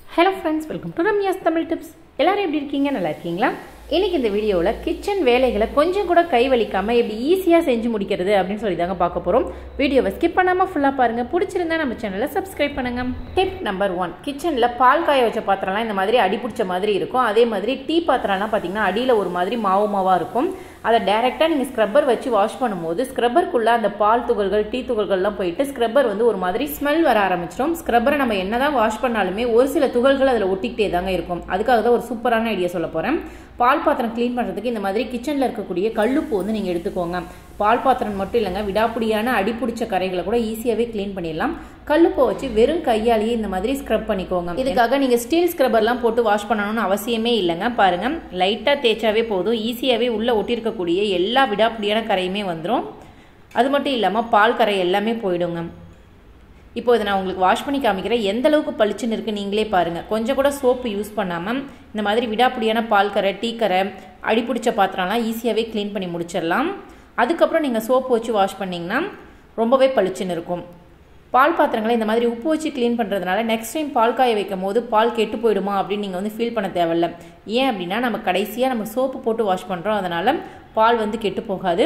hello friends welcome to Ramya's Tamil tips எல்லாரும் எப்படி இருக்கீங்க நல்லா இருக்கீங்களா இன்னைக்கு இந்த வீடியோவில் கிச்சன் வேலைகளை கொஞ்சம் கூட கை வலிக்காமல் எப்படி ஈஸியாக செஞ்சு முடிக்கிறது அப்படின்னு சொல்லி தாங்க பார்க்க போகிறோம் வீடியோவை ஸ்கிப் பண்ணாமல் ஃபுல்லாக பாருங்கள் பிடிச்சிருந்தா நம்ம சேனலை சப்ஸ்கிரைப் பண்ணுங்க டிப் நம்பர் ஒன் கிச்சனில் பால் காய வச்ச பாத்திரம்லாம் இந்த மாதிரி அடி பிடிச்ச மாதிரி இருக்கும் அதே மாதிரி டீ பாத்திரம்லாம் பார்த்தீங்கன்னா அடியில் ஒரு மாதிரி மாவு மாவாக இருக்கும் அதை டைரெக்டாக நீங்கள் ஸ்க்ரப்பர் வச்சு வாஷ் பண்ணும்போது ஸ்க்ரப்பருக்குள்ளே அந்த பால் துகள்கள் டீ துகள்கள்லாம் போயிட்டு ஸ்க்ரப்பர் வந்து ஒரு மாதிரி ஸ்மெல் வர ஆரம்பிச்சிடும் ஸ்க்ரப்பரை நம்ம என்னதான் வாஷ் பண்ணாலுமே ஒரு சில துகள்கள் அதில் ஒட்டிக்கிட்டே தாங்க இருக்கும் அதுக்காக தான் ஒரு சூப்பரான ஐடியா சொல்ல போகிறேன் பால் பாத்திரம் க்ளீன் பண்ணுறதுக்கு இந்த மாதிரி கிச்சனில் இருக்கக்கூடிய கல்லுப்பு வந்து நீங்கள் எடுத்துக்கோங்க பால் பாத்திரம் மட்டும் இல்லைங்க விடாப்பிடியான அடிப்பிடிச்ச கரைகளை கூட ஈஸியாகவே க்ளீன் பண்ணிடலாம் கல்லுப்பை வச்சு வெறும் கையாலேயே இந்த மாதிரி ஸ்க்ரப் பண்ணிக்கோங்க இதுக்காக நீங்கள் ஸ்டீல் ஸ்க்ரப்பர்லாம் போட்டு வாஷ் பண்ணணும்னு அவசியமே இல்லைங்க பாருங்கள் லைட்டாக தேய்ச்சாவே போதும் ஈஸியாகவே உள்ளே ஒட்டியிருக்கக்கூடிய எல்லா விடாப்பிடியான கரையுமே வந்துடும் அது மட்டும் இல்லாமல் பால் கரை எல்லாமே போயிடுங்க இப்போ இதை நான் உங்களுக்கு வாஷ் பண்ணி காமிக்கிறேன் எந்த அளவுக்கு பளிச்சுன்னு இருக்குது நீங்களே பாருங்கள் கொஞ்சம் கூட சோப்பு யூஸ் பண்ணாமல் இந்த மாதிரி விடாப்பிடியான பால் கரை டீ கரை அடிப்பிடிச்ச பாத்திரம்லாம் ஈஸியாகவே க்ளீன் பண்ணி முடிச்சிடலாம் அதுக்கப்புறம் நீங்கள் சோப்பு வச்சு வாஷ் பண்ணிங்கன்னா ரொம்பவே பளிச்சுன்னு இருக்கும் பால் பாத்திரங்களை இந்த மாதிரி உப்பு வச்சு க்ளீன் பண்ணுறதுனால நெக்ஸ்ட் டைம் பால் காய வைக்கும் போது பால் கெட்டு போயிடுமா அப்படின்னு நீங்கள் வந்து ஃபீல் பண்ண தேவையில்ல ஏன் அப்படின்னா நம்ம கடைசியாக நம்ம சோப்பு போட்டு வாஷ் பண்ணுறோம் அதனால் பால் வந்து கெட்டு போகாது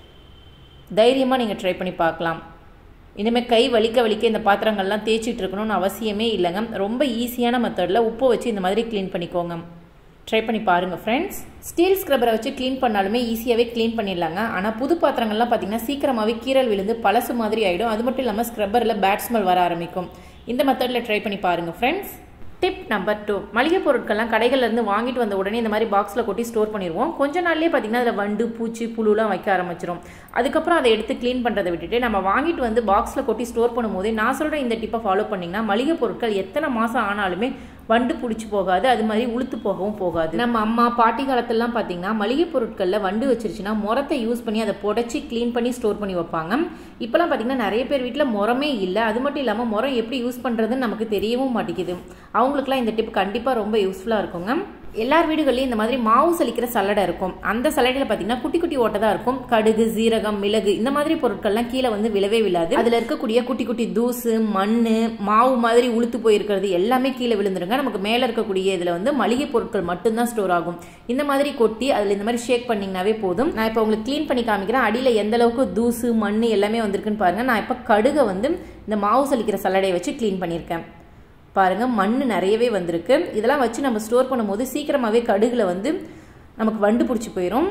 தைரியமாக நீங்கள் ட்ரை பண்ணி பார்க்கலாம் இனிமேல் கை வலிக்க வலிக்க இந்த பாத்திரங்கள்லாம் தேய்ச்சிட்டு இருக்கணும்னு அவசியமே இல்லைங்க ரொம்ப ஈஸியான மெத்தடில் உப்பை வச்சு இந்த மாதிரி க்ளீன் பண்ணிக்கோங்க ட்ரை பண்ணி பாருங்கள் ஃப்ரெண்ட்ஸ் ஸ்டீல் ஸ்க்ரப்பரை வச்சு க்ளீன் பண்ணாலுமே ஈஸியாகவே க்ளீன் பண்ணிடலாங்க ஆனால் புது பாத்திரங்கள்லாம் பார்த்தீங்கன்னா சீக்கிரமாகவே கீரல் விழுந்து பழசு மாதிரி ஆகிடும் அது மட்டும் இல்லாமல் ஸ்க்ரப்பரில் பேட் ஸ்மெல் வர ஆரம்பிக்கும் இந்த மெத்தடில் ட்ரை பண்ணி பாருங்கள் ஃப்ரெண்ட்ஸ் டிப் நம்பர் டூ மளிகை பொருட்கள்லாம் கடைகள்லேருந்து வாங்கிட்டு வந்த உடனே இந்த மாதிரி பாக்ஸில் கொட்டி ஸ்டோர் பண்ணிடுவோம் கொஞ்ச நாள்லேயே பார்த்தீங்கன்னா அதில் வண்டு பூச்சி புழுலாம் வைக்க ஆரம்பிச்சிடும் அதுக்கப்புறம் அதை எடுத்து க்ளீன் பண்ணுறதை விட்டுட்டு நம்ம வாங்கிட்டு வந்து பாக்ஸில் கொட்டி ஸ்டோர் பண்ணும்போதே நான் சொல்கிற இந்த டிப்பை ஃபாலோ பண்ணிங்கன்னா மளிகை பொருட்கள் எத்தனை மாதம் ஆனாலுமே வண்டு பிடிச்சி போகாது அது மாதிரி உளுத்து போகவும் போகாது நம்ம அம்மா பாட்டி காலத்திலலாம் பார்த்தீங்கன்னா மளிகை பொருட்களில் வண்டு வச்சிருச்சுன்னா முரத்தை யூஸ் பண்ணி அதை புடச்சி க்ளீன் பண்ணி ஸ்டோர் பண்ணி வைப்பாங்க இப்போலாம் பார்த்தீங்கன்னா நிறைய பேர் வீட்டில் முறமே இல்லை அது மட்டும் இல்லாமல் முறம் எப்படி யூஸ் பண்ணுறதுன்னு நமக்கு தெரியவும் மாட்டேங்குது அவங்களுக்குலாம் இந்த டிப் கண்டிப்பாக ரொம்ப யூஸ்ஃபுல்லாக இருக்குங்க எல்லார் வீடுகள்லையும் இந்த மாதிரி மாவு சலிக்கிற சல்லடை இருக்கும் அந்த சல்லடையில் பார்த்தீங்கன்னா குட்டி குட்டி ஓட்டை தான் இருக்கும் கடுகு சீரகம் மிளகு இந்த மாதிரி பொருட்கள்லாம் கீழே வந்து விழவே விழாது அதில் இருக்கக்கூடிய குட்டி குட்டி தூசு மண் மாவு மாதிரி உளுத்து போயிருக்கிறது எல்லாமே கீழே விழுந்துருங்க நமக்கு மேலே இருக்கக்கூடிய இதில் வந்து மளிகை பொருட்கள் மட்டும்தான் ஸ்டோர் ஆகும் இந்த மாதிரி கொட்டி அதில் இந்த மாதிரி ஷேக் பண்ணிங்கனாவே போதும் நான் இப்போ உங்களுக்கு க்ளீன் பண்ணி காமிக்கிறேன் அடியில் எந்த அளவுக்கு தூசு மண் எல்லாமே வந்திருக்குன்னு பாருங்க நான் இப்போ கடுகை வந்து இந்த மாவு சலிக்கிற சல்லடையை வச்சு க்ளீன் பண்ணியிருக்கேன் பாருங்கள் மண் நிறையவே வந்திருக்கு இதெல்லாம் வச்சு நம்ம ஸ்டோர் பண்ணும்போது சீக்கிரமாகவே கடுகில் வந்து நமக்கு வண்டு பிடிச்சி போயிடும்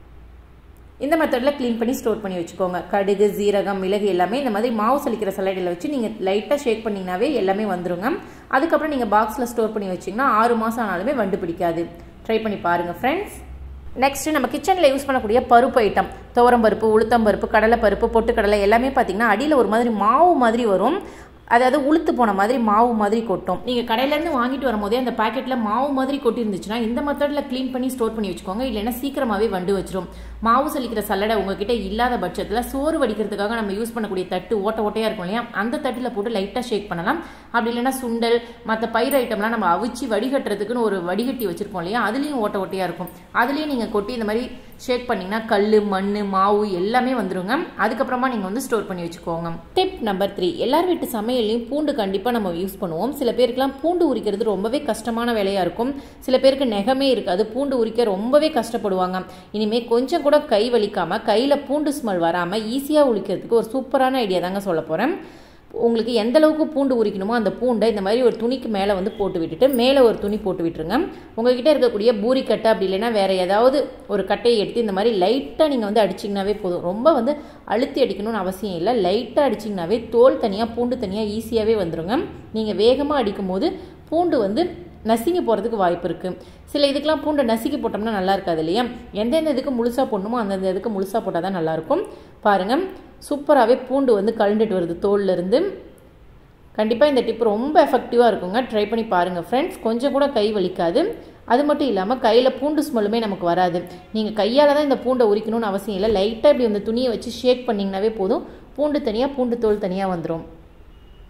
இந்த மெத்தடில் க்ளீன் பண்ணி ஸ்டோர் பண்ணி வச்சுக்கோங்க கடுகு ஜீரகம் மிளகு எல்லாமே இந்த மாதிரி மாவு சலிக்கிற சலைடில் வச்சு நீங்கள் லைட்டாக ஷேக் பண்ணிங்கனாவே எல்லாமே வந்துருங்க அதுக்கப்புறம் நீங்கள் பாக்ஸில் ஸ்டோர் பண்ணி வச்சிங்கன்னா ஆறு மாதம் ஆனாலுமே வண்டு பிடிக்காது ட்ரை பண்ணி பாருங்கள் ஃப்ரெண்ட்ஸ் நெக்ஸ்ட் நம்ம கிச்சனில் யூஸ் பண்ணக்கூடிய பருப்பு ஐட்டம் துவரம் பருப்பு உளுத்தம் பருப்பு கடலை பருப்பு பொட்டுக்கடலை எல்லாமே பார்த்தீங்கன்னா அடியில் ஒரு மாதிரி மாவு மாதிரி வரும் அதாவது உளுத்து போன மாதிரி மாவு மாதிரி கொட்டும் நீங்கள் கடையிலேருந்து வாங்கிட்டு வரும்போதே அந்த பாக்கெட்டில் மாவு மாதிரி கொட்டி இருந்துச்சுன்னா இந்த மெத்தடில் க்ளீன் பண்ணி ஸ்டோர் பண்ணி வச்சுக்கோங்க இல்லைன்னா சீக்கிரமாகவே வண்டு வச்சிரும் மாவு சலிக்கிற சல்லடை உங்ககிட்ட இல்லாத பட்சத்தில் சோறு வடிக்கிறதுக்காக நம்ம யூஸ் பண்ணக்கூடிய தட்டு ஓட்ட ஓட்டையாக இருக்கும் இல்லையா அந்த தட்டில் போட்டு லைட்டாக ஷேக் பண்ணலாம் அப்படி இல்லைன்னா சுண்டல் மற்ற பயிர் ஐட்டம்லாம் நம்ம அவிச்சு வடிகட்டுறதுக்குன்னு ஒரு வடிகட்டி வச்சிருப்போம் இல்லையா அதுலேயும் ஓட்ட ஓட்டையாக இருக்கும் அதுலேயும் நீங்கள் கொட்டி இந்த மாதிரி ஷேக் பண்ணிங்கன்னா கல் மண் மாவு எல்லாமே வந்துருங்க அதுக்கப்புறமா நீங்கள் வந்து ஸ்டோர் பண்ணி வச்சுக்கோங்க டிப் நம்பர் த்ரீ எல்லார் வீட்டு சமையல்லையும் பூண்டு கண்டிப்பாக நம்ம யூஸ் பண்ணுவோம் சில பேருக்குலாம் பூண்டு உரிக்கிறது ரொம்பவே கஷ்டமான வேலையாக இருக்கும் சில பேருக்கு நெகமே இருக்காது பூண்டு உரிக்க ரொம்பவே கஷ்டப்படுவாங்க இனிமேல் கொஞ்சம் கூட கை வலிக்காமல் கையில் பூண்டு ஸ்மெல் வராமல் ஈஸியாக உரிக்கிறதுக்கு ஒரு சூப்பரான ஐடியா தாங்க சொல்ல போகிறேன் உங்களுக்கு எந்த அளவுக்கு பூண்டு உரிக்கணுமோ அந்த பூண்டை இந்த மாதிரி ஒரு துணிக்கு மேலே வந்து போட்டு விட்டுட்டு மேலே ஒரு துணி போட்டு விட்டுருங்க உங்ககிட்ட இருக்கக்கூடிய பூரி கட்டை அப்படி இல்லைன்னா வேறு ஏதாவது ஒரு கட்டையை எடுத்து இந்த மாதிரி லைட்டாக நீங்கள் வந்து அடிச்சிங்கனாவே போதும் ரொம்ப வந்து அழுத்தி அடிக்கணும்னு அவசியம் இல்லை லைட்டாக அடிச்சிங்கனாவே தோல் தனியாக பூண்டு தனியாக ஈஸியாகவே வந்துருங்க நீங்கள் வேகமாக அடிக்கும் போது பூண்டு வந்து நசுங்கி போகிறதுக்கு வாய்ப்பு இருக்குது சில இதுக்கெலாம் பூண்டை நசுக்கி போட்டோம்னா நல்லா இருக்காது இல்லையா எந்தெந்த இதுக்கு முழுசாக போடணுமோ அந்தந்த இதுக்கு முழுசாக போட்டால் தான் நல்லாயிருக்கும் பாருங்கள் சூப்பராகவே பூண்டு வந்து கழுண்டுட்டு வருது தோல்லேருந்து கண்டிப்பாக இந்த டிப் ரொம்ப எஃபெக்டிவாக இருக்குங்க ட்ரை பண்ணி பாருங்கள் ஃப்ரெண்ட்ஸ் கொஞ்சம் கூட கை வலிக்காது அது மட்டும் இல்லாமல் கையில் பூண்டு ஸ்மெல்லுமே நமக்கு வராது நீங்கள் கையால் தான் இந்த பூண்டை உரிக்கணும்னு அவசியம் இல்லை லைட்டாக இப்படி இந்த துணியை வச்சு ஷேக் பண்ணிங்கனாவே போதும் பூண்டு தனியாக பூண்டு தோல் தனியாக வந்துடும்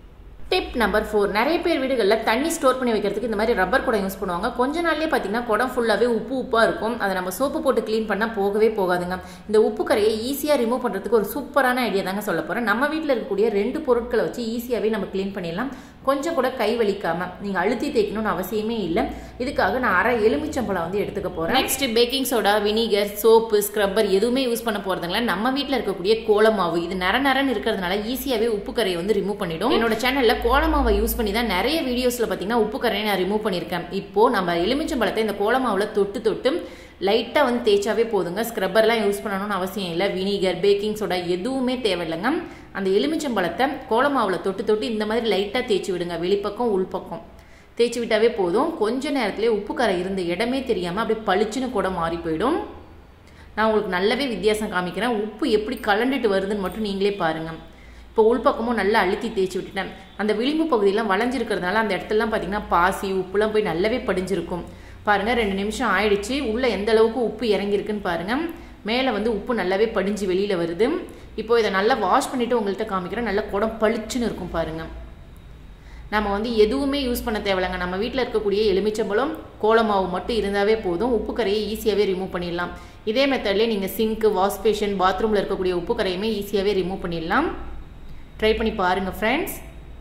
டிப் நம்பர் ஃபோர் நிறைய பேர் வீடுகளில் தண்ணி ஸ்டோர் பண்ணி வைக்கிறதுக்கு இந்த மாதிரி ரப்பர் குடம் யூஸ் பண்ணுவாங்க கொஞ்ச நாள்லயே பார்த்தீங்கன்னா குடம் ஃபுல்லாகவே உப்பு உப்பாக இருக்கும் அதை நம்ம சோப்பு போட்டு க்ளீன் பண்ணால் போகவே போகாதுங்க இந்த உப்பு கரையை ஈஸியாக ரிமூவ் பண்ணுறதுக்கு ஒரு சூப்பரான ஐடியா தாங்க சொல்ல போகிறேன் நம்ம வீட்டில் இருக்கக்கூடிய ரெண்டு பொருட்களை வச்சு ஈஸியாகவே நம்ம க்ளீன் பண்ணிடலாம் கொஞ்சம் கூட கை வலிக்காம நீங்கள் அழுத்தி தேய்க்கணும்னு அவசியமே இல்லை இதுக்காக நான் அரை எலுமிச்சம்பழம் வந்து எடுத்துக்க போகிறேன் next baking soda vinegar soap scrubber எதுவுமே யூஸ் பண்ண போகிறதுங்களா நம்ம வீட்டில் இருக்கக்கூடிய கோலமாவு இது நர நரன்னு இருக்கிறதுனால ஈஸியாகவே உப்பு கரையை வந்து ரிமூவ் பண்ணிடும் என்னோட சேனலில் கோலமாவை யூஸ் பண்ணி தான் நிறைய வீடியோஸில் பார்த்தீங்கன்னா உப்பு கரையை நான் ரிமூவ் பண்ணியிருக்கேன் இப்போ நம்ம எலுமிச்சம்பழத்தை இந்த கோலமாவில் தொட்டு தொட்டு லைட்டாக வந்து தேய்ச்சாவே போதுங்க ஸ்க்ரப்பர்லாம் யூஸ் பண்ணணும்னு அவசியம் இல்லை வினிகர் பேக்கிங் சோடா எதுவுமே தேவையில்லைங்க அந்த எலுமிச்சம்பழத்தை கோலமாவில் தொட்டு தொட்டு இந்த மாதிரி லைட்டாக தேய்ச்சி விடுங்க வெளிப்பக்கம் உள்பக்கம் தேய்ச்சி விட்டாவே போதும் கொஞ்ச நேரத்திலே உப்பு கரை இருந்த இடமே தெரியாமல் அப்படியே பளிச்சுன்னு கூட மாறி போயிடும் நான் உங்களுக்கு நல்லாவே வித்தியாசம் காமிக்கிறேன் உப்பு எப்படி கலண்டுட்டு வருதுன்னு மட்டும் நீங்களே பாருங்கள் இப்போ உள்பக்கமும் நல்லா அழுத்தி தேய்ச்சி விட்டுட்டேன் அந்த விளிம்பு பகுதியெல்லாம் வளைஞ்சிருக்கிறதுனால அந்த இடத்துலலாம் பார்த்தீங்கன்னா பாசி உப்புலாம் போய் நல்லாவே படிஞ்சிருக்கும் பாருங்கள் ரெண்டு நிமிஷம் ஆயிடுச்சு உள்ளே எந்த அளவுக்கு உப்பு இறங்கியிருக்குன்னு பாருங்கள் மேலே வந்து உப்பு நல்லாவே படிஞ்சு வெளியில் வருது இப்போ இதை நல்லா வாஷ் பண்ணிவிட்டு உங்கள்கிட்ட காமிக்கிறேன் நல்லா குடம் பளிச்சுன்னு இருக்கும் பாருங்கள் நம்ம வந்து எதுவுமே யூஸ் பண்ண தேவையில்லைங்க நம்ம வீட்டில் இருக்கக்கூடிய எலுமிச்சம்பழம் கோலமாவு மட்டும் இருந்தாவே போதும் உப்பு கரையை ஈஸியாகவே ரிமூவ் பண்ணிடலாம் இதே மெத்தட்லேயே நீங்கள் சிங்க்கு வாஷ் பேஷன் பாத்ரூமில் இருக்கக்கூடிய உப்பு கரையுமே ஈஸியாகவே ரிமூவ் பண்ணிடலாம் ட்ரை பண்ணி பாருங்கள் ஃப்ரெண்ட்ஸ்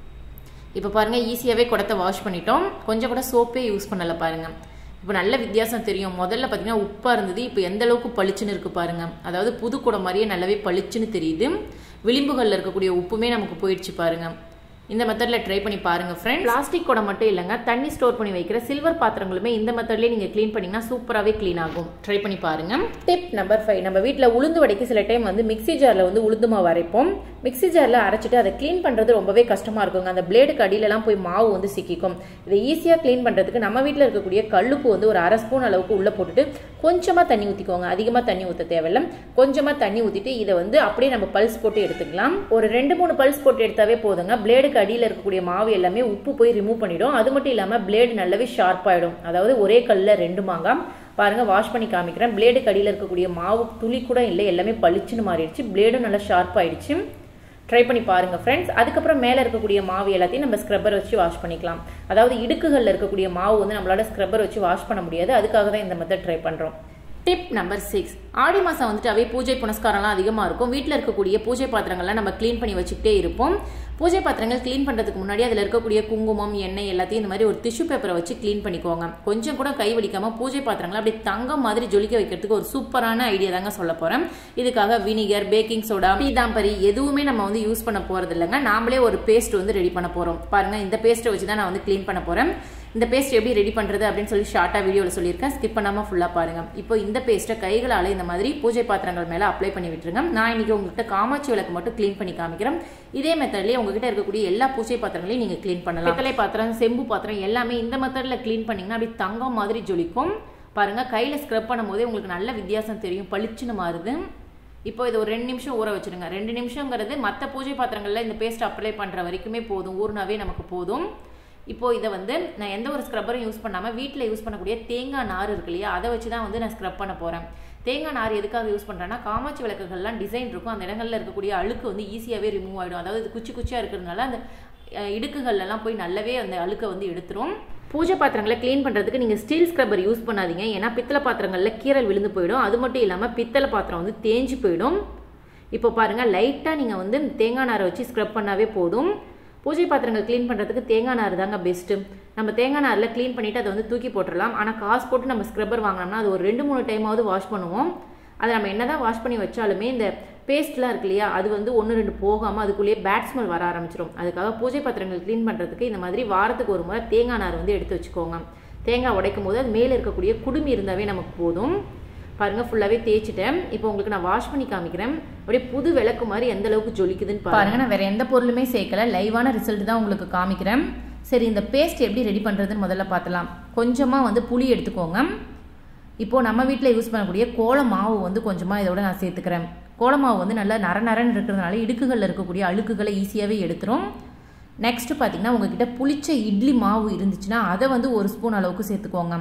இப்போ பாருங்கள் ஈஸியாகவே குடத்தை வாஷ் பண்ணிட்டோம் கொஞ்சம் கூட சோப்பே யூஸ் பண்ணலை பாருங்கள் இப்போ நல்ல வித்தியாசம் தெரியும் முதல்ல பார்த்தீங்கன்னா உப்பாக இருந்தது இப்போ எந்த அளவுக்கு பளிச்சுன்னு இருக்குது பாருங்கள் அதாவது புது குடம் மாதிரியே நல்லாவே பளிச்சுன்னு தெரியுது விளிம்புகளில் இருக்கக்கூடிய உப்புமே நமக்கு போயிடுச்சு பாருங்கள் இந்த மெத்தடில் ட்ரை பண்ணி பாருங்கள் ஃப்ரெண்ட் பிளாஸ்டிக் குடம் மட்டும் இல்லைங்க தண்ணி ஸ்டோர் பண்ணி வைக்கிற சில்வர் பாத்திரங்களுமே இந்த மெத்தட்லேயே நீங்கள் க்ளீன் பண்ணிங்கன்னா சூப்பராகவே க்ளீன் ஆகும் ட்ரை பண்ணி பாருங்கள் டிப் நம்பர் ஃபைவ் நம்ம வீட்டில் உளுந்து வடைக்கு சில டைம் வந்து மிக்சி ஜாரில் வந்து உளுந்து மாவு அரைப்போம் மிக்சி ஜாரில் அரைச்சிட்டு அதை க்ளீன் பண்ணுறது ரொம்பவே கஷ்டமாக இருக்குங்க அந்த பிளேடுக்கு அடியிலலாம் போய் மாவு வந்து சிக்கிக்கும் இதை ஈஸியாக க்ளீன் பண்ணுறதுக்கு நம்ம வீட்டில் இருக்கக்கூடிய கல்லுப்பு வந்து ஒரு அரை ஸ்பூன் அளவுக்கு உள்ளே போட்டுட்டு கொஞ்சமாக தண்ணி ஊற்றிக்கோங்க அதிகமாக தண்ணி ஊற்ற தேவையில்ல கொஞ்சமாக தண்ணி ஊற்றிட்டு இதை வந்து அப்படியே நம்ம பல்ஸ் போட்டு எடுத்துக்கலாம் ஒரு ரெண்டு மூணு பல்ஸ் போட்டு எடுத்தாவே போதுங்க பிளேடுக்கு அடியில் இருக்கக்கூடிய மாவு எல்லாமே உப்பு போய் ரிமூவ் பண்ணிடும் அது மட்டும் இல்லாமல் பிளேடு நல்லாவே ஷார்ப் ஆகிடும் அதாவது ஒரே கல்லில் ரெண்டு மாங்காய் பாருங்க வாஷ் பண்ணி காமிக்கிறேன் பிளேடு கடியில் இருக்கக்கூடிய மாவு துளி கூட இல்லை எல்லாமே பளிச்சுன்னு மாறிடுச்சு பிளேடும் நல்லா ஷார்ப் ஆயிடுச்சு ட்ரை பண்ணி பாருங்க ஃப்ரெண்ட்ஸ் அதுக்கப்புறம் மேலே இருக்கக்கூடிய மாவு எல்லாத்தையும் நம்ம ஸ்க்ரப்பர் வச்சு வாஷ் பண்ணிக்கலாம் அதாவது இடுக்குகளில் இருக்கக்கூடிய மாவு வந்து நம்மளால ஸ்க்ரப்பர் வச்சு வாஷ் பண்ண முடியாது அதுக்காக தான் இந்த மெத்தட் ட்ரை பண்ணுறோம் டிப் நம்பர் சிக்ஸ் ஆடி மாதம் வந்துட்டாவே பூஜை புனஸ்காரம்லாம் அதிகமாக இருக்கும் வீட்டில் இருக்கக்கூடிய பூஜை பாத்திரங்கள்லாம் நம்ம க்ளீன் பண்ணி வச்சுக்கிட்டே இருப்போம் பூஜை பாத்திரங்கள் க்ளீன் பண்ணுறதுக்கு முன்னாடி அதில் இருக்கக்கூடிய குங்குமம் எண்ணெய் எல்லாத்தையும் இந்த மாதிரி ஒரு டிஷ்யூ பேப்பரை வச்சு க்ளீன் பண்ணிக்கோங்க கொஞ்சம் கூட கை வலிக்காமல் பூஜை பாத்திரங்களை அப்படி தங்கம் மாதிரி ஜொலிக்க வைக்கிறதுக்கு ஒரு சூப்பரான ஐடியா தாங்க சொல்ல போகிறேன் இதுக்காக வினிகர் பேக்கிங் சோடா பீதாம்பரி எதுவுமே நம்ம வந்து யூஸ் பண்ண போகிறது இல்லைங்க நாமளே ஒரு பேஸ்ட் வந்து ரெடி பண்ண போகிறோம் பாருங்கள் இந்த பேஸ்ட்டை வச்சு தான் நான் வந்து க்ளீன் பண்ண போகிறேன் இந்த பேஸ்ட் எப்படி ரெடி பண்ணுறது அப்படின்னு சொல்லி ஷார்ட்டாக வீடியோவில் சொல்லியிருக்கேன் ஸ்கிப் பண்ணாமல் ஃபுல்லாக பாருங்கள் இப்போ இந்த பேஸ்ட்டை கைகளால் இந்த மாதிரி பூஜை பாத்திரங்கள் மேலே அப்ளை பண்ணி விட்டுருங்க நான் இன்றைக்கி உங்கள்கிட்ட காமாட்சி விளக்கு மட்டும் க்ளீன் பண்ணி காமிக்கிறேன் இதே மெத்தட்லேயே உங்ககிட்ட இருக்கக்கூடிய எல்லா பூஜை பாத்திரங்களையும் நீங்கள் க்ளீன் பண்ணலாம் பித்தளை பாத்திரம் செம்பு பாத்திரம் எல்லாமே இந்த மெத்தடில் க்ளீன் பண்ணிங்கன்னா அப்படி தங்கம் மாதிரி ஜொலிக்கும் பாருங்கள் கையில் ஸ்க்ரப் பண்ணும்போதே உங்களுக்கு நல்ல வித்தியாசம் தெரியும் பளிச்சுன்னு மாறுது இப்போ இதை ஒரு ரெண்டு நிமிஷம் ஊற வச்சுருங்க ரெண்டு நிமிஷங்கிறது மற்ற பூஜை பாத்திரங்களில் இந்த பேஸ்ட் அப்ளை பண்ணுற வரைக்குமே போதும் ஊறினாவே நமக்கு போதும் இப்போது இதை வந்து நான் எந்த ஒரு ஸ்க்ரப்பரும் யூஸ் பண்ணாமல் வீட்டில் யூஸ் பண்ணக்கூடிய தேங்காய் நார் இருக்கு இல்லையா அதை வச்சு தான் வந்து நான் ஸ்க்ரப் பண்ண போகிறேன் தேங்காய் நார் எதுக்காக யூஸ் பண்ணுறேன்னா காமாட்சி விளக்குகள்லாம் டிசைன் இருக்கும் அந்த இடங்களில் இருக்கக்கூடிய அழுக்கு வந்து ஈஸியாகவே ரிமூவ் ஆகிடும் அதாவது இது குச்சி குச்சியாக இருக்கிறதுனால அந்த இடுக்குகள்லாம் போய் நல்லாவே அந்த அழுக்கை வந்து எடுத்துரும் பூஜை பாத்திரங்களை க்ளீன் பண்ணுறதுக்கு நீங்கள் ஸ்டீல் ஸ்க்ரப்பர் யூஸ் பண்ணாதீங்க ஏன்னா பித்தளை பாத்திரங்களில் கீரல் விழுந்து போயிடும் அது மட்டும் இல்லாமல் பித்தளை பாத்திரம் வந்து தேஞ்சு போயிடும் இப்போ பாருங்கள் லைட்டாக நீங்கள் வந்து தேங்காய் நாரை வச்சு ஸ்க்ரப் பண்ணாவே போதும் பூஜை பாத்திரங்கள் க்ளீன் பண்ணுறதுக்கு தேங்காய் நார் தாங்க பெஸ்ட்டு நம்ம தேங்காய் நாரில் க்ளீன் பண்ணிவிட்டு அதை வந்து தூக்கி போட்டுடலாம் ஆனால் காசு போட்டு நம்ம ஸ்க்ரப்பர் வாங்கினோம்னா அது ஒரு ரெண்டு மூணு டைமாவது வாஷ் பண்ணுவோம் அதை நம்ம என்ன தான் வாஷ் பண்ணி வச்சாலுமே இந்த பேஸ்ட்லாம் இருக்கு இல்லையா அது வந்து ஒன்று ரெண்டு போகாமல் அதுக்குள்ளேயே பேட் ஸ்மெல் வர ஆரம்பிச்சிடும் அதுக்காக பூஜை பாத்திரங்கள் க்ளீன் பண்ணுறதுக்கு இந்த மாதிரி வாரத்துக்கு ஒரு முறை தேங்காய் நார் வந்து எடுத்து வச்சுக்கோங்க தேங்காய் உடைக்கும் போது அது மேலே இருக்கக்கூடிய குடுமி இருந்தாவே நமக்கு போதும் பாருங்கள் ஃபுல்லாகவே தேய்ச்சிட்டேன் இப்போ உங்களுக்கு நான் வாஷ் பண்ணி காமிக்கிறேன் அப்படியே புது விளக்கு மாதிரி எந்த அளவுக்கு ஜொலிக்குதுன்னு பாருங்க நான் வேறு எந்த பொருளுமே சேர்க்கல லைவான ரிசல்ட் தான் உங்களுக்கு காமிக்கிறேன் சரி இந்த பேஸ்ட் எப்படி ரெடி பண்ணுறதுன்னு முதல்ல பார்த்தலாம் கொஞ்சமாக வந்து புளி எடுத்துக்கோங்க இப்போது நம்ம வீட்டில் யூஸ் பண்ணக்கூடிய கோல மாவு வந்து கொஞ்சமாக இதோட நான் சேர்த்துக்கிறேன் கோல மாவு வந்து நல்லா நர நரன்னு இருக்கிறதுனால இடுக்குகளில் இருக்கக்கூடிய அழுக்குகளை ஈஸியாகவே எடுத்துரும் நெக்ஸ்ட்டு பார்த்தீங்கன்னா உங்ககிட்ட புளிச்ச இட்லி மாவு இருந்துச்சுன்னா அதை வந்து ஒரு ஸ்பூன் அளவுக்கு சேர்த்துக்கோங்க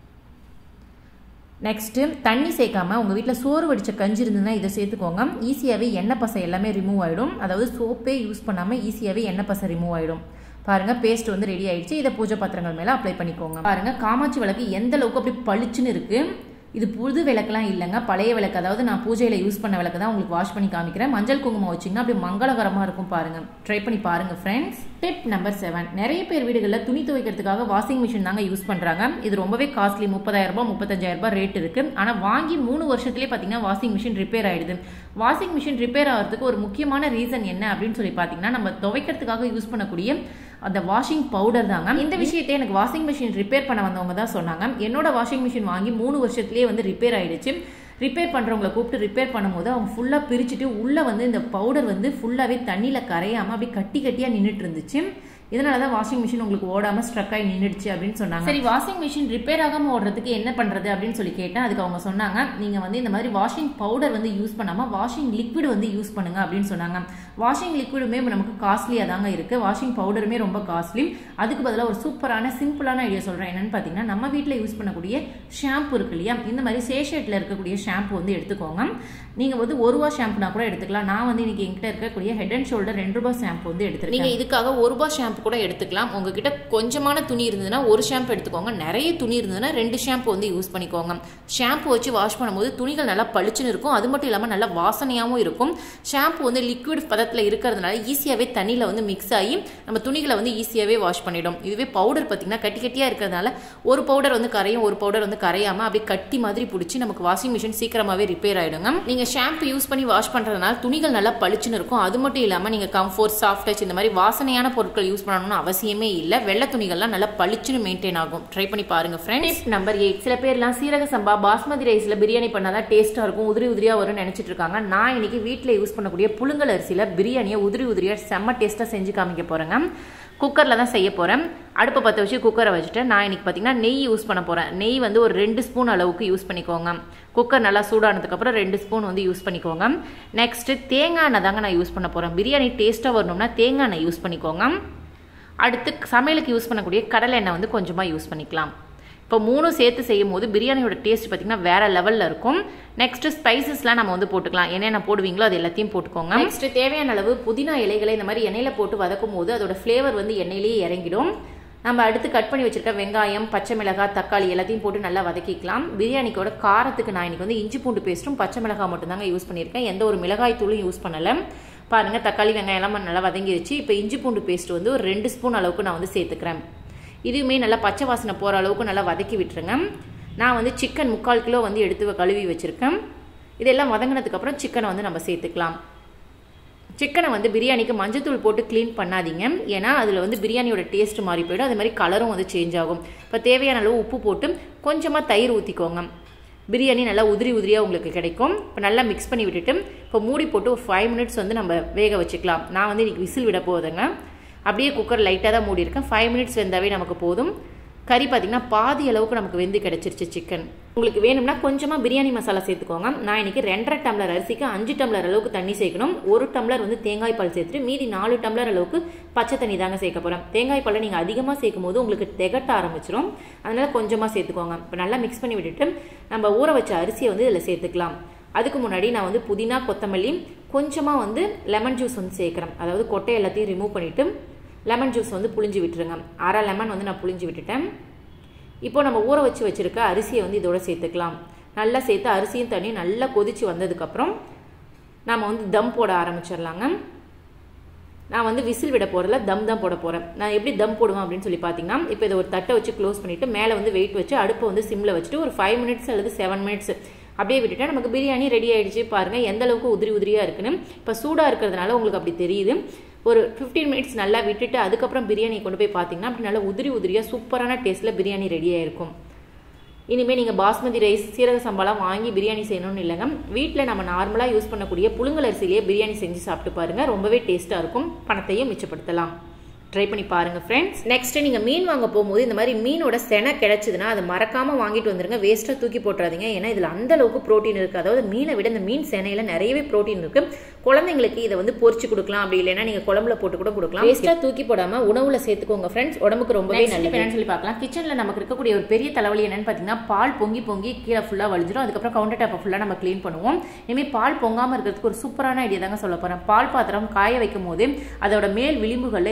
நெக்ஸ்ட்டு தண்ணி சேர்க்காம உங்கள் வீட்டில் சோறு வடித்த கஞ்சி இருந்ததுன்னா இதை சேர்த்துக்கோங்க ஈஸியாகவே எண்ணெய் பசை எல்லாமே ரிமூவ் ஆகிடும் அதாவது சோப்பே யூஸ் பண்ணாமல் ஈஸியாகவே எண்ணெய் பசை ரிமூவ் ஆகிடும் பாருங்க பேஸ்ட் வந்து ரெடி ஆயிடுச்சு இதை பூஜை பாத்திரங்கள் மேலே அப்ளை பண்ணிக்கோங்க பாருங்க காமாட்சி விளக்கு எந்த அளவுக்கு அப்படி பளிச்சுன்னு இருக்கு இது புது விளக்குலாம் இல்லைங்க பழைய விளக்கு அதாவது நான் பூஜையில் யூஸ் பண்ண விளக்கு தான் உங்களுக்கு வாஷ் பண்ணி காமிக்கிறேன் மஞ்சள் குங்குமம் வச்சிங்கன்னா அப்படி மங்களகரமாக இருக்கும் பாருங்க ட்ரை பண்ணி பாருங்க ஃப்ரெண்ட்ஸ் டிப் நம்பர் செவன் நிறைய பேர் வீடுகளில் துணி துவைக்கிறதுக்காக வாஷிங் மிஷின் தாங்க யூஸ் பண்ணுறாங்க இது ரொம்பவே காஸ்ட்லி முப்பதாயிரம் ரூபாய் முப்பத்தஞ்சாயிரம் ரூபாய் ரேட் இருக்கு ஆனால் வாங்கி மூணு வருஷத்துலேயே பார்த்தீங்கன்னா வாஷிங் மிஷின் ரிப்பேர் ஆயிடுது வாஷிங் மிஷின் ரிப்பேர் ஆகிறதுக்கு ஒரு முக்கியமான ரீசன் என்ன அப்படின்னு சொல்லி பார்த்தீங்கன்னா நம்ம துவைக்கிறதுக்காக யூஸ் பண்ணக்கூடிய அந்த வாஷிங் பவுடர் தாங்க இந்த விஷயத்தை எனக்கு வாஷிங் மிஷின் ரிப்பேர் பண்ண வந்தவங்க தான் சொன்னாங்க என்னோட வாஷிங் மிஷின் வாங்கி மூணு வருஷத்துலேயே வந்து ரிப்பேர் ஆயிடுச்சு ரிப்பேர் பண்ணுறவங்களை கூப்பிட்டு ரிப்பேர் பண்ணும்போது அவங்க ஃபுல்லாக பிரிச்சுட்டு உள்ளே வந்து இந்த பவுடர் வந்து ஃபுல்லாகவே தண்ணியில் கரையாமல் அப்படியே கட்டி கட்டியாக நின்றுட்டு இருந்துச்சு இதனால தான் வாஷிங் மிஷின் உங்களுக்கு ஓடாமல் ஸ்ட்ரக் ஆகி நின்றுடுச்சு அப்படின்னு சொன்னாங்க சரி வாஷிங் மிஷின் ரிப்பேர் ஆகாமல் ஓடுறதுக்கு என்ன பண்ணுறது அப்படின்னு சொல்லி கேட்டேன் அதுக்கு அவங்க சொன்னாங்க நீங்கள் வந்து இந்த மாதிரி வாஷிங் பவுடர் வந்து யூஸ் பண்ணாமல் வாஷிங் லிக்விட் வந்து யூஸ் பண்ணுங்க அப்படின்னு சொன்னாங்க வாஷிங் லிக்விடுமே நமக்கு காஸ்ட்லியாக தாங்க இருக்குது வாஷிங் பவுடருமே ரொம்ப காஸ்ட்லி அதுக்கு பதிலாக ஒரு சூப்பரான சிம்பிளான ஐடியா சொல்கிறேன் என்னன்னு பார்த்தீங்கன்னா நம்ம வீட்டில் யூஸ் பண்ணக்கூடிய ஷாம்பு இருக்கு இல்லையா இந்த மாதிரி சேஷேட்டில் இருக்கக்கூடிய ஷாம்பு வந்து எடுத்துக்கோங்க நீங்கள் வந்து ஒரு ரூபா ஷாம்புனா கூட எடுத்துக்கலாம் நான் வந்து இன்னைக்கு என்கிட்ட இருக்கக்கூடிய ஹெட் அண்ட் ஷோல்டர் ரெண்டு ரூபாய் ஷாம்பு வந்து எடுத்துருக்கேன் நீங்கள் இதுக்காக ஒரு ரூபாய் ஷாம்பு கூட எடுத்துக்கலாம் உங்ககிட்ட கொஞ்சமான துணி இருந்ததுன்னா ஒரு ஷாம்பு எடுத்துக்கோங்க நிறைய துணி இருந்ததுன்னா ரெண்டு ஷாம்பு வந்து யூஸ் பண்ணிக்கோங்க ஷாம்பு வச்சு வாஷ் பண்ணும்போது துணிகள் நல்லா பளிச்சுன்னு இருக்கும் அது மட்டும் இல்லாமல் நல்லா வாசனையாகவும் இருக்கும் ஷாம்பு வந்து லிக்விட் பதத்தில் இருக்கிறதுனால ஈஸியாகவே தண்ணியில் வந்து மிக்ஸ் ஆகி நம்ம துணிகளை வந்து ஈஸியாகவே வாஷ் பண்ணிடும் இதுவே பவுடர் பார்த்தீங்கன்னா கட்டி கட்டியாக இருக்கிறதுனால ஒரு பவுடர் வந்து கரையும் ஒரு பவுடர் வந்து கரையாமல் அப்படியே கட்டி மாதிரி பிடிச்சி நமக்கு வாஷிங் மிஷின் சீக்கிரமாகவே ரிப்பேர் ஆகிடுங்க நீங்கள் ஷாம்பு யூஸ் பண்ணி வாஷ் பண்ணுறதுனால துணிகள் நல்லா பளிச்சுன்னு இருக்கும் அது மட்டும் இல்லாமல் நீங்கள் கம்ஃபோர்ட் சாஃப்ட் டச் இந்த மாதிரி வாசனையான பொருட்கள் யூஸ் பண்ணணும்னு அவசியமே இல்லை வெள்ளை துணிகள்லாம் நல்லா பளிச்சுன்னு மெயின்டைன் ஆகும் ட்ரை பண்ணி பாருங்க ஃப்ரெண்ட்ஸ் நம்பர் எயிட் சில பேர்லாம் சீரக சம்பா பாஸ்மதி ரைஸில் பிரியாணி பண்ணாதான் டேஸ்ட்டாக இருக்கும் உதிரி உதிரியாக வரும்னு நினச்சிட்டு இருக்காங்க நான் இன்னைக்கு வீட்டில் யூஸ் பண்ணக்கூடிய புழுங்கல் அரிசியில் பிரியாணியை உதிரி உதிரியாக செம்ம டேஸ்ட்டாக செஞ்சு காமிக்க போகிறேங்க குக்கரில் தான் செய்ய போகிறேன் அடுப்பை பற்ற வச்சு குக்கரை வச்சுட்டு நான் இன்னைக்கு பார்த்தீங்கன்னா நெய் யூஸ் பண்ண போகிறேன் நெய் வந்து ஒரு ரெண்டு ஸ்பூன் அளவுக்கு யூஸ் பண்ணிக்கோங்க குக்கர் நல்லா சூடானதுக்கப்புறம் ரெண்டு ஸ்பூன் வந்து யூஸ் பண்ணிக்கோங்க நெக்ஸ்ட்டு தேங்காய் எண்ணெய் தாங்க நான் யூஸ் பண்ண போகிறேன் பிரியாணி டேஸ்ட்டாக வரணும்னா தேங்காய் எண்ணெய் யூஸ் பண்ணிக்கோங்க அடுத்து சமையலுக்கு யூஸ் பண்ணக்கூடிய கடலை எண்ணெய் வந்து கொஞ்சமாக யூஸ் பண்ணிக்கலாம் இப்போ மூணும் சேர்த்து செய்யும் போது பிரியாணியோட டேஸ்ட் பார்த்திங்கன்னா வேற லெவலில் இருக்கும் நெக்ஸ்ட் ஸ்பைசஸ்லாம் நம்ம வந்து போட்டுக்கலாம் என்னென்ன போடுவீங்களோ அது எல்லாத்தையும் போட்டுக்கோங்க நெக்ஸ்ட் தேவையான அளவு புதினா இலைகளை இந்த மாதிரி எண்ணெயில் போட்டு வதக்கும் போது அதோட ஃப்ளேவர் வந்து எண்ணெயிலேயே இறங்கிடும் நம்ம அடுத்து கட் பண்ணி வச்சிருக்க வெங்காயம் பச்சை மிளகாய் தக்காளி எல்லாத்தையும் போட்டு நல்லா வதக்கிக்கலாம் பிரியாணிக்கோட காரத்துக்கு நான் இன்னைக்கு வந்து இஞ்சி பூண்டு பேஸ்ட்டும் பச்சை மிளகாய் மட்டும்தாங்க யூஸ் பண்ணியிருக்கேன் எந்த ஒரு மிளகாய் தூளும் யூஸ் பண்ணலை பாருங்கள் தக்காளி வெங்காயம் எல்லாம் நல்லா வதங்கிடுச்சு இப்போ இஞ்சி பூண்டு பேஸ்ட் வந்து ஒரு ரெண்டு ஸ்பூன் அளவுக்கு நான் வந்து சேர்த்துக்கிறேன் இதுவுமே நல்லா பச்சை வாசனை போகிற அளவுக்கு நல்லா வதக்கி விட்டுருங்க நான் வந்து சிக்கன் முக்கால் கிலோ வந்து எடுத்து கழுவி வச்சுருக்கேன் இதெல்லாம் வதங்கினதுக்கப்புறம் சிக்கனை வந்து நம்ம சேர்த்துக்கலாம் சிக்கனை வந்து பிரியாணிக்கு மஞ்சத்தூள் போட்டு க்ளீன் பண்ணாதீங்க ஏன்னா அதில் வந்து பிரியாணியோட டேஸ்ட் மாறி போயிடும் அது மாதிரி கலரும் வந்து சேஞ்ச் ஆகும் இப்போ தேவையான அளவு உப்பு போட்டு கொஞ்சமாக தயிர் ஊற்றிக்கோங்க பிரியாணி நல்லா உதிரி உதிரியாக உங்களுக்கு கிடைக்கும் இப்போ நல்லா மிக்ஸ் பண்ணி விட்டுட்டு இப்போ மூடி போட்டு ஒரு ஃபைவ் மினிட்ஸ் வந்து நம்ம வேக வச்சுக்கலாம் நான் வந்து இன்றைக்கி விசில் விட போகுதுங்க அப்படியே குக்கர் லைட்டாக தான் மூடி இருக்கேன் ஃபைவ் மினிட்ஸ் வெந்தாவே நமக்கு போதும் கறி பார்த்திங்கன்னா பாதி அளவுக்கு நமக்கு வெந்து கிடச்சிருச்சு சிக்கன் உங்களுக்கு வேணும்னா கொஞ்சமாக பிரியாணி மசாலா சேர்த்துக்கோங்க நான் இன்றைக்கி ரெண்டரை டம்ளர் அரிசிக்கு அஞ்சு டம்ளர் அளவுக்கு தண்ணி சேர்க்கணும் ஒரு டம்ளர் வந்து தேங்காய் பால் சேர்த்துட்டு மீதி நாலு டம்ளர் அளவுக்கு பச்சை தண்ணி தாங்க சேர்க்க போகிறேன் தேங்காய் பாலை நீங்கள் அதிகமாக சேர்க்கும் போது உங்களுக்கு திகட்ட ஆரம்பிச்சிடும் அதனால் கொஞ்சமாக சேர்த்துக்கோங்க இப்போ நல்லா மிக்ஸ் பண்ணி விட்டுட்டு நம்ம ஊற வச்ச அரிசியை வந்து இதில் சேர்த்துக்கலாம் அதுக்கு முன்னாடி நான் வந்து புதினா கொத்தமல்லி கொஞ்சமாக வந்து லெமன் ஜூஸ் வந்து சேர்க்குறேன் அதாவது கொட்டை எல்லாத்தையும் ரிமூவ் பண்ணிவிட்டு லெமன் ஜூஸ் வந்து புளிஞ்சு விட்டுருங்க அரை லெமன் வந்து நான் புளிஞ்சு விட்டுட்டேன் இப்போ நம்ம ஊற வச்சு வச்சுருக்க அரிசியை வந்து இதோட சேர்த்துக்கலாம் நல்லா சேர்த்து அரிசியும் தண்ணியும் நல்லா கொதித்து வந்ததுக்கப்புறம் நாம் வந்து தம் போட ஆரம்பிச்சிடலாங்க நான் வந்து விசில் விட போகிறதில்ல தம் தான் போட போகிறேன் நான் எப்படி தம் போடுவேன் அப்படின்னு சொல்லி பார்த்தீங்கன்னா இப்போ இதை ஒரு தட்டை வச்சு க்ளோஸ் பண்ணிவிட்டு மேலே வந்து வெயிட் வச்சு அடுப்பை வந்து சிம்மில் வச்சுட்டு ஒரு ஃபைவ் மினிட்ஸ் அல்லது செவன் மினிட்ஸ் அப்படியே விட்டுட்டா நமக்கு பிரியாணி ரெடி ஆகிடுச்சு பாருங்கள் எந்த அளவுக்கு உதிரி உதிரியாக இருக்குன்னு இப்போ சூடாக இருக்கிறதுனால உங்களுக்கு அப்படி தெரியுது ஒரு ஃபிஃப்டீன் மினிட்ஸ் நல்லா விட்டுட்டு அதுக்கப்புறம் பிரியாணி கொண்டு போய் பார்த்தீங்கன்னா அப்படி நல்லா உதிரி உதிரியாக சூப்பரான டேஸ்ட்டில் பிரியாணி ரெடியாக இருக்கும் இனிமேல் நீங்கள் பாஸ்மதி ரைஸ் சீரக சம்பாலாம் வாங்கி பிரியாணி செய்யணும்னு இல்லைங்க வீட்டில் நம்ம நார்மலாக யூஸ் பண்ணக்கூடிய புழுங்கல் அரிசிலேயே பிரியாணி செஞ்சு சாப்பிட்டு பாருங்கள் ரொம்பவே டேஸ்ட்டாக இருக்கும் பணத்தையும் மிச்சப்படுத்தலாம் ட்ரை பண்ணி பாருங்க ஃப்ரெண்ட்ஸ் நெக்ஸ்ட் நீங்க மீன் வாங்க போகும்போது இந்த மாதிரி மீனோட செனை கிடைச்சதுன்னா அதை மறக்காம வாங்கிட்டு வந்துருங்க வேஸ்ட்டாக தூக்கி போட்டுறாதீங்க ஏன்னா இதில் அந்த அளவுக்கு ப்ரோட்டீன் இருக்கு அதாவது மீனை விட இந்த மீன் செனையில நிறையவே ப்ரோட்டீன் இருக்கு குழந்தைங்களுக்கு இதை வந்து பொரிச்சு கொடுக்கலாம் அப்படி இல்லைன்னா நீங்க குழம்புல போட்டு கூட கொடுக்கலாம் வேஸ்ட்டாக தூக்கி போடாம உணவுல சேர்த்துக்கோங்க ஃப்ரெண்ட்ஸ் உடம்புக்கு ரொம்பவே நல்லது என்னன்னு சொல்லி பார்க்கலாம் கிச்சன்ல நமக்கு இருக்கக்கூடிய ஒரு பெரிய தலைவலி என்னன்னு பார்த்தீங்கன்னா பால் பொங்கி பொங்கி கீழே ஃபுல்லாக வலிஞ்சிடும் அதுக்கப்புறம் கவுண்டர் டாப்பை ஃபுல்லாக நம்ம க்ளீன் பண்ணுவோம் இனிமேல் பால் பொங்காமல் இருக்கிறதுக்கு ஒரு சூப்பரான ஐடியா தாங்க சொல்ல போறேன் பால் பாத்திரம் காய வைக்கும் போது அதோட மேல் விளிம்புகளில் இந்த மாதிரி உங்க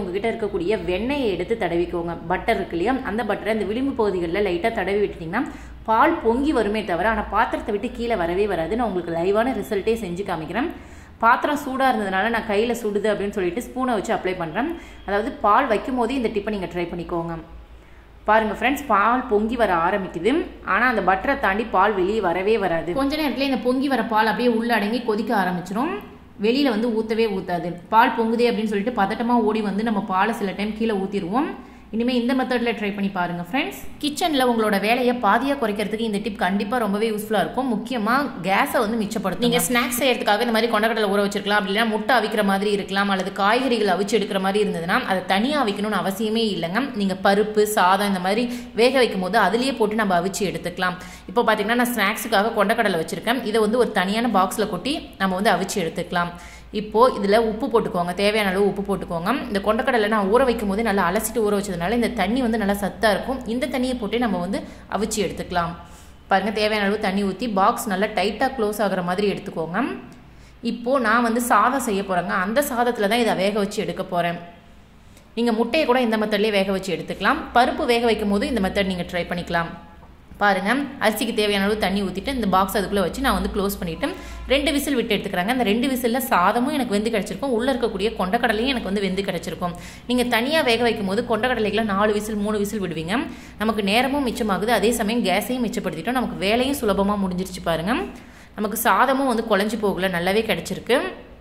உங்ககிட்ட இருக்கக்கூடிய வெண்ணெயை எடுத்து தடவிக்கோங்க பட்டர் இருக்கு இல்லையா அந்த பட்டரை அந்த விளிம்பு பகுதிகளில் லைட்டாக தடவி விட்டுட்டிங்கன்னா பால் பொங்கி வருமே தவிர ஆனால் பாத்திரத்தை விட்டு கீழே வரவே வராது நான் உங்களுக்கு லைவான ரிசல்ட்டே செஞ்சு காமிக்கிறேன் பாத்திரம் சூடாக இருந்ததுனால நான் கையில் சுடுது அப்படின்னு சொல்லிட்டு ஸ்பூனை வச்சு அப்ளை பண்ணுறேன் அதாவது பால் வைக்கும் போதே இந்த டிப்பை நீங்கள் ட்ரை பண்ணிக்கோங்க பாருங்கள் ஃப்ரெண்ட்ஸ் பால் பொங்கி வர ஆரம்பிக்குது ஆனால் அந்த பட்டரை தாண்டி பால் வெளியே வரவே வராது கொஞ்ச நேரத்தில் இந்த பொங்கி வர பால் அப்படியே உள்ள அடங்கி கொதிக்க ஆரம்பிச்சிடும் வெளியில் வந்து ஊற்றவே ஊற்றாது பால் பொங்குதே அப்படின்னு சொல்லிட்டு பதட்டமாக ஓடி வந்து நம்ம பாலை சில டைம் கீழே ஊற்றிடுவோம் இனிமேல் இந்த மெத்தடில் ட்ரை பண்ணி பாருங்கள் ஃப்ரெண்ட்ஸ் கிச்சனில் உங்களோட வேலையை பாதியாக குறைக்கிறதுக்கு இந்த டிப் கண்டிப்பாக ரொம்பவே யூஸ்ஃபுல்லாக இருக்கும் முக்கியமாக கேஸை வந்து மிச்சப்படுத்தும் நீங்கள் ஸ்நாக்ஸ் செய்யறதுக்காக இந்த மாதிரி கொண்டக்கடலை ஊற வச்சிருக்கலாம் அப்படி இல்லைனா முட்டை அவிக்கிற மாதிரி இருக்கலாம் அல்லது காய்கறிகள் அவிச்சு எடுக்கிற மாதிரி இருந்ததுன்னா அதை தனியாக அவிக்கணும்னு அவசியமே இல்லைங்க நீங்கள் பருப்பு சாதம் இந்த மாதிரி வேக வைக்கும் போது அதுலேயே போட்டு நம்ம அவிச்சு எடுத்துக்கலாம் இப்போ பார்த்தீங்கன்னா நான் ஸ்நாக்ஸுக்காக கொண்டக்கடலை வச்சுருக்கேன் இதை வந்து ஒரு தனியான பாக்ஸில் கொட்டி நம்ம வந்து அவிச்சு எடுத்துக்கலாம் இப்போது இதில் உப்பு போட்டுக்கோங்க தேவையான அளவு உப்பு போட்டுக்கோங்க இந்த கொண்டக்கடலை நான் ஊற வைக்கும் போதே நல்லா அலசிட்டு ஊற வச்சதுனால இந்த தண்ணி வந்து நல்லா சத்தாக இருக்கும் இந்த தண்ணியை போட்டு நம்ம வந்து அவிச்சு எடுத்துக்கலாம் பாருங்கள் தேவையான அளவு தண்ணி ஊற்றி பாக்ஸ் நல்லா டைட்டாக க்ளோஸ் ஆகிற மாதிரி எடுத்துக்கோங்க இப்போது நான் வந்து சாதம் செய்ய போகிறேங்க அந்த சாதத்தில் தான் இதை வேக வச்சு எடுக்க போகிறேன் நீங்கள் முட்டையை கூட இந்த மெத்தட்லேயே வேக வச்சு எடுத்துக்கலாம் பருப்பு வேக வைக்கும் போது இந்த மெத்தட் நீங்கள் ட்ரை பண்ணிக்கலாம் பாருங்கள் அரிசிக்கு தேவையான அளவு தண்ணி ஊற்றிட்டு இந்த பாக்ஸ் அதுக்குள்ளே வச்சு நான் வந்து க்ளோஸ் பண்ணிவிட்டு ரெண்டு விசில் விட்டு எடுத்துக்கிறாங்க அந்த ரெண்டு விசிலில் சாதமும் எனக்கு வெந்து கிடச்சிருக்கும் உள்ளே இருக்கக்கூடிய கொண்டக்கடலையும் எனக்கு வந்து வெந்து கிடச்சிருக்கும் நீங்கள் தனியாக வேக வைக்கும் போது கொண்டக்கடலைகளை நாலு விசில் மூணு விசில் விடுவீங்க நமக்கு நேரமும் மிச்சமாகுது அதே சமயம் கேஸையும் மிச்சப்படுத்திட்டோம் நமக்கு வேலையும் சுலபமாக முடிஞ்சிருச்சு பாருங்கள் நமக்கு சாதமும் வந்து குழஞ்சி போகல நல்லாவே கிடச்சிருக்கு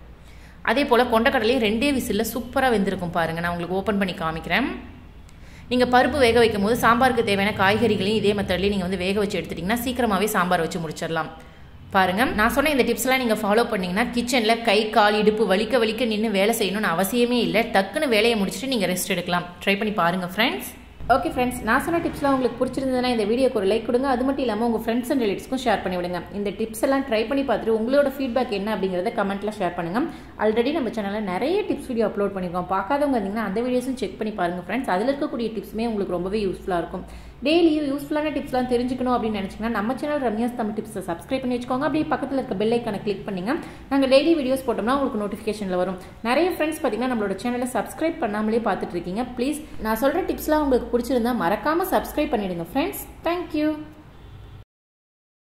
அதே போல் கொண்டக்கடலையும் ரெண்டே விசிலில் சூப்பராக வெந்திருக்கும் பாருங்கள் நான் உங்களுக்கு ஓப்பன் பண்ணி காமிக்கிறேன் நீங்கள் பருப்பு வேக வைக்கும் போது சாம்பாருக்கு தேவையான காய்கறிகளையும் இதே மெத்தட்லேயே நீங்கள் வந்து வேக வச்சு எடுத்துட்டிங்கன்னா சீக்கிரமாகவே சாம்பார் வச்சு முடிச்சிடலாம் பாருங்கள் நான் சொன்ன இந்த டிப்ஸ்லாம் நீங்கள் ஃபாலோ பண்ணிங்கன்னா கிச்சனில் கை கால் இடுப்பு வலிக்க வலிக்க நின்று வேலை செய்யணும்னு அவசியமே இல்லை டக்குன்னு வேலையை முடிச்சுட்டு நீங்கள் ரெஸ்ட் எடுக்கலாம் ட்ரை பண்ணி பாருங்கள் ஃப்ரெண்ட்ஸ் ஓகே ஃப்ரெண்ட்ஸ் நான் சொன்ன டிப்ஸ்லாம் உங்களுக்கு பிடிச்சிருந்ததுன்னா இந்த வீடியோக்கு ஒரு லைக் கொடுங்க அது மட்டும் இல்லாமல் உங்கள் ஃப்ரெண்ட்ஸ் அண்ட் ரிலேட்டிவ்ஸ்க்கும் ஷேர் பண்ணி விடுங்க இந்த டிப்ஸ் எல்லாம் ட்ரை பண்ணி பார்த்துட்டு உங்களோட ஃபீட்பேக் என்ன அப்படிங்கிறத கமெண்ட்டில் ஷேர் பண்ணுங்கள் ஆல்ரெடி நம்ம சேனலில் நிறைய டிப்ஸ் வீடியோ அப்லோட் பண்ணியிருக்கோம் பார்க்காதவங்க இருந்தீங்கன்னா அந்த வீடியோஸும் செக் பண்ணி பாருங்கள் ஃப்ரெண்ட்ஸ் அதில் இருக்கக்கூடிய டிப்ஸுமே உங்களுக்கு ரொம்பவே யூஸ்ஃபுல்லாக இருக்கும் டெய்லியும் யூஸ்ஃபுல்லான டிப்ஸ்லாம் தெரிஞ்சுக்கணும் அப்படின்னு நினச்சிங்கன்னா நம்ம சேனல் ரம்யாஸ் தமிழ் டிப்ஸை சப்ஸ்கிரைப் பண்ணி வச்சுக்கோங்க அப்படியே பக்கத்தில் இருக்க பெல் ஐக்கானை கிளிக் பண்ணிங்க நாங்கள் டெய்லி வீடியோஸ் போட்டோம்னா உங்களுக்கு நோட்டிஃபிகேஷனில் வரும் நிறைய ஃப்ரெண்ட்ஸ் பார்த்தீங்கன்னா நம்மளோட சேனலை சப்ஸ்கிரைப் பண்ணாமலே பார்த்துட்டு இருக்கீங்க ப்ளீஸ் நான் சொல்கிற டிப்ஸ்லாம் உங்களுக்கு பிடிச்சிருந்தா மறக்காமல் சப்ஸ்கிரைப் பண்ணிடுங்க ஃப்ரெண்ட்ஸ் தேங்க்யூ